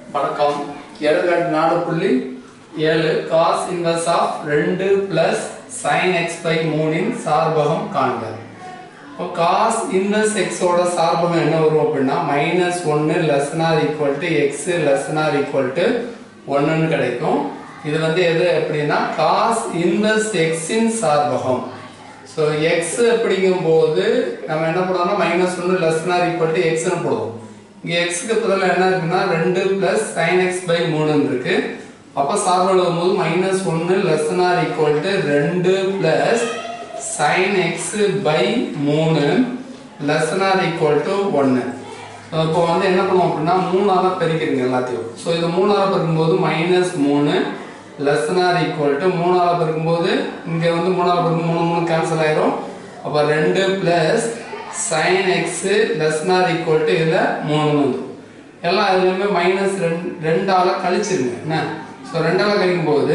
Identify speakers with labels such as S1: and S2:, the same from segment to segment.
S1: வணக்கம் எடுத்துக்காட்டு நாலு புள்ளி ஏழு காஸ் இன்வர்ஸ் ஆஃப் ரெண்டு பிளஸ் சைன் எக்ஸ் பை மூணின் சார்பகம் காண்க இப்போ காஸ் இன்வர்ஸ் எக்ஸோட சார்பகம் என்ன வரும் அப்படின்னா மைனஸ் ஒன்று less than or equal to x less than or equal to ஒன்றுன்னு கிடைக்கும் இது வந்து எது அப்படின்னா காஸ் இன்வர்ஸ் எக்ஸின் சார்பகம் ஸோ எக்ஸ் அப்படிங்கும்போது நம்ம என்ன பண்ணுவோம்னா மைனஸ் ஒன்று லெஸ்னார் ஈக்குவல் டு எக்ஸ்னு போடுவோம் இங்கே எக்ஸுக்கு பதிலாக என்ன இருக்குன்னா ரெண்டு ப்ளஸ் சைன் எக்ஸ் பை மூணுன்னு இருக்கு அப்போ சார்பு எழுதும்போது மைனஸ் ஒன்று லெஸ்னார் ஈக்குவல் டு ரெண்டு ப்ளஸ் சைன் எக்ஸ் பை மூணு லெஸ்னார் ஈக்குவல் டு ஒன்று இப்போ வந்து என்ன பண்ணுவோம் அப்படின்னா மூணால பெருக்கிறீங்க எல்லாத்தையும் ஸோ இது மூணால பெருக்கும்போது மைனஸ் மூணு லெஸ்னார் ஈக்குவல் டு மூணால பெருக்கும்போது இங்கே வந்து மூணால பெருக்கும் மூணு மூணு கேன்சல் ஆயிரும் அப்போ ரெண்டு plus sine x less than or equal to இதில் மூணு வந்து எல்லாம் அதுலேயுமே மைனஸ் ரெண்டு ரெண்டால கழிச்சிருங்க என்ன ஸோ ரெண்டால கழிக்கும் போது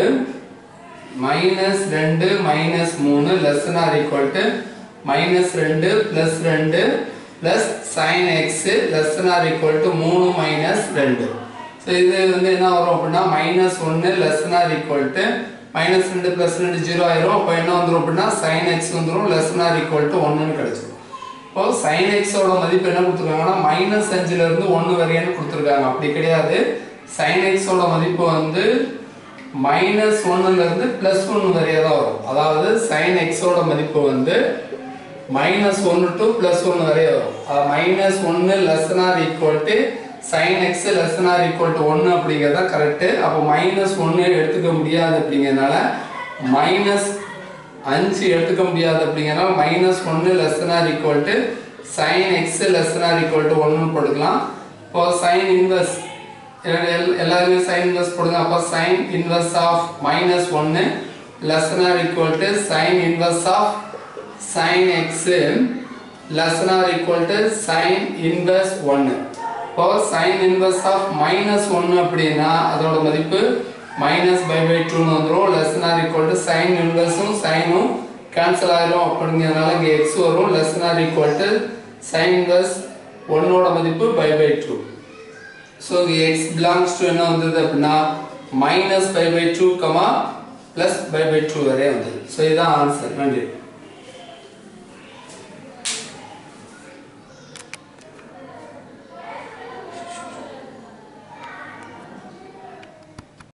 S1: மைனஸ் ரெண்டு மைனஸ் மூணு லெஸ்னார் ஈக்குவல் டு மைனஸ் ரெண்டு ப்ளஸ் ரெண்டு plus sine x less than or equal to மூணு மைனஸ் ரெண்டு ஸோ இது வந்து என்ன வரும் அப்படின்னா மைனஸ் ஒன்று லெஸ்னார் ஈக்குவல் டு மைனஸ் ரெண்டு ப்ளஸ் ரெண்டு ஜீரோ ஆயிரும் அப்போ என்ன வந்துடும் அப்படின்னா சைன் எக்ஸ் வந்துடும் லெஸ்னார் ஈக்குவல் டு ஒன்றுன்னு கிடைச்சிடும் இப்போ சைன் எக்ஸோட மதிப்பு என்ன கொடுத்துருக்காங்கன்னா மைனஸ் அஞ்சுல இருந்து ஒன்று வரையான்னு கொடுத்துருக்காங்க அப்படி கிடையாது சைன் எக்ஸோட மதிப்பு வந்து மைனஸ் ஒன்னுல இருந்து பிளஸ் ஒன்று வரையா தான் வரும் அதாவது சைன் எக்ஸோட மதிப்பு வந்து மைனஸ் ஒன்று டு பிளஸ் ஒன்று வரைய வரும் மைனஸ் ஒன்று less than or equal to sine x less than or equal to ஒன்று அப்படிங்கிறது தான் கரெக்டு அப்போ மைனஸ் ஒன்று எடுத்துக்க முடியாது அப்படிங்கிறதுனால மைனஸ் அஞ்சு எடுத்துக்க முடியாது அப்படிங்கிறனால மைனஸ் ஒன்று less than or equal to sine x less than or equal to ஒன்று போட்டுக்கலாம் இப்போ சைன் இன்வர்ஸ் எல்லாருமே சைன் இன்வர்ஸ் போடுங்க அப்போ சைன் இன்வர்ஸ் ஆஃப் மைனஸ் ஒன்று less than or equal to sine inverse of sine x less than or equal to sine inverse ஒன்று இப்போ சைன் இன்வர்ஸ் ஆஃப் மைனஸ் ஒன்று அப்படின்னா அதோட மதிப்பு மைனஸ் பை பை டூன்னு வந்துடும் லெஸ்னார் ஈக்குவல் டு சைன் இன்வர்ஸும் சைனும் கேன்சல் ஆயிரும் அப்படிங்கிறதுனால இங்கே எக்ஸ் வரும் less than or equal to sine inverse ஒன்னோட மதிப்பு பை பை டூ ஸோ இங்கே எக்ஸ் பிலாங்ஸ் டு என்ன வந்தது அப்படின்னா minus pi by two comma plus pi by two வரையே வந்தது ஸோ இதுதான் ஆன்சர் நன்றி